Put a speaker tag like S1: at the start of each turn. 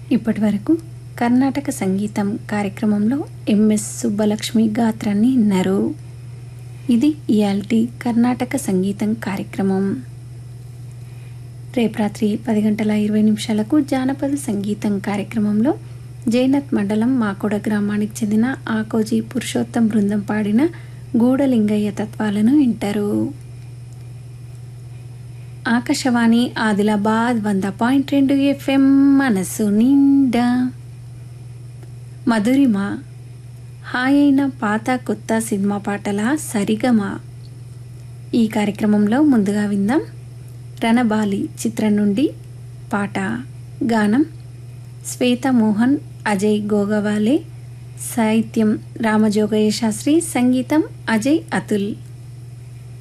S1: ఇప్పటి వరకు కర్ణాటక సంగీతం కార్యక్రమంలో ఎంఎస్ సుబ్బలక్ష్మి గాత్రాన్ని విన్నారు ఇది ఇయాల్టి కర్ణాటక సంగీతం కార్యక్రమం రేపు రాత్రి పది గంటల ఇరవై నిమిషాలకు జానపద సంగీతం కార్యక్రమంలో జైనత్ మండలం మాకోడ గ్రామానికి చెందిన ఆకోజీ పురుషోత్తం బృందం పాడిన గూడలింగయ్య తత్వాలను వింటారు ఆకాశవాణి ఆదిలాబాద్ వంద పాయింట్ రెండు ఎఫ్ఎం మనసు నిండా మధురిమ హాయైన పాత కొత్త సినిమా పాటల సరిగమ ఈ కార్యక్రమంలో ముందుగా విందాం రణబాలి చిత్రం నుండి పాట గానం శ్వేత మోహన్ అజయ్ గోగవాలే సాహిత్యం రామజోగయ్య శాస్త్రి సంగీతం అజయ్ అతుల్